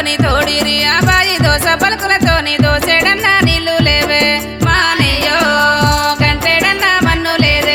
పలుకులతోని తోడిరి అబాయి దోస పలుకులతోని దోసేడన్నా నీళ్లు లేవే మానయ్యో గంటేడన్నా మన్ను లేదే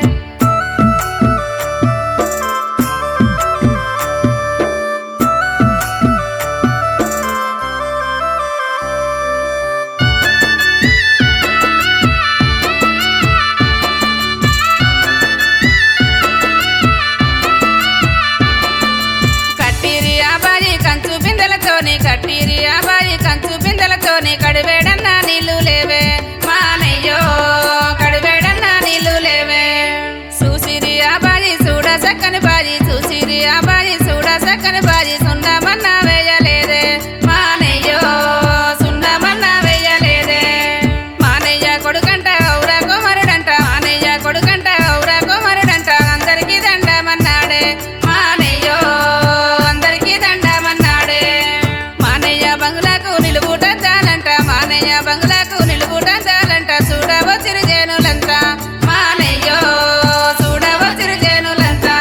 కట్టిరి అబాయి కంచు బిందెలతోని కట్టిరి అబాయి కంచు బిందెలతోని కడివేడన్నా నీళ్లు లేవే మానయ్యో కడివేడన్నా నీళ్లు లేవే చూసిరి అబాయి చూడ చక్కని బాజీ చూసిరి అబాయి చూడ చక్కని బాజీ సున్నమన్నా వేయలేదే మానయ్యో సున్నమన్నా వేయలేదే మానయ్య కొడుకంట ఔరా కుమారుడంట మానయ్య కొడుకంట ఔరా కుమారుడంట అందరికీ దండమన్నాడే మానయ్యో అందరికీ దండమన్నాడే మానయ్య బంగ్లాకు నిలుగుటంతానంట మానయ్య బంగ్లాకు నిలుగుటంతానంట చూడవచ్చిరు జనులంతా మానయ్యో చూడవచ్చిరు జనులంతా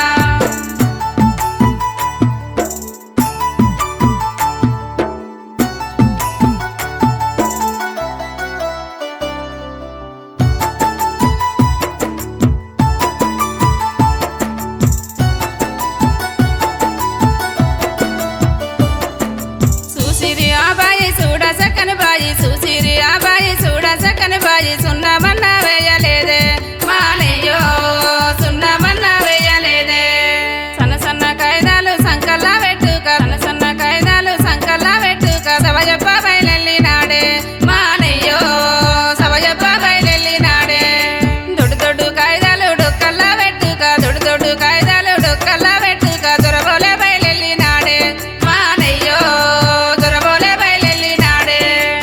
చూసిరి ఆబాయి చూడ సక్కని బాయి చూసిరి ఆబాయి చూడ సక్కని బాయి సున్నమన్న వేయలేదే మానయ్యో సున్నమన్న వేయలేదే సన్న సన్న కాయిదాలు సంకల్లా పెట్టుక సన్న సన్న కాయిదాలు సంకల్లా పెట్టుక సవజప్ప బయలెళ్ళినాడే మానయ్యో సవజప్ప బయలెళ్ళినాడే దొడ్డు దొడ్డు కాయిదాలు డొక్కల్లా పెట్టుక దొడ్డు దొడ్డు కాయిదాలు డొక్కల్లా పెట్టుక దొరబోలే బయలెళ్ళినాడే మానయ్యో దొరబోలే బయలెళ్ళినాడే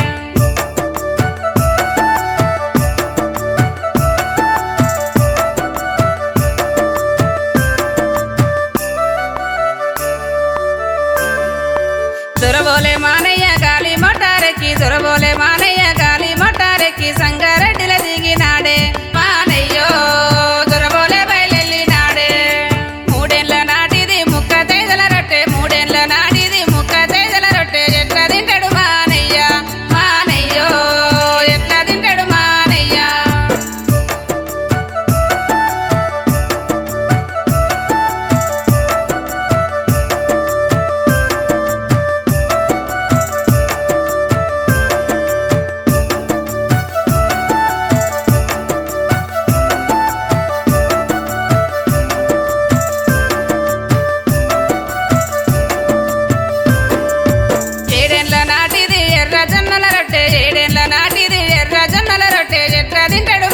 దొరబోలే మానయ్య గాలి మొట్టారెక్కి దొరబోలే మానయ్య గాలి మొట్టారెక్కి సంగారెడ్డిల దిగినాడే మానయ్యో దొరబోలే బయలెళ్ళినాడే మూడేళ్ల నాటిది ముక్క తైదల రొట్టె మూడేళ్ల నాటిది ముక్క తైదల రొట్టె ఎట్లా తింటాడు మానయ్య మానయ్యో ఎట్లా తింటాడు మానయ్య ఏడేండ్ల నాటిది ఎర్ర జొన్నల రొట్టె ఏడేండ్ల నాటిది ఎర్ర జొన్నల రొట్టె ఎట్లా తింటాడు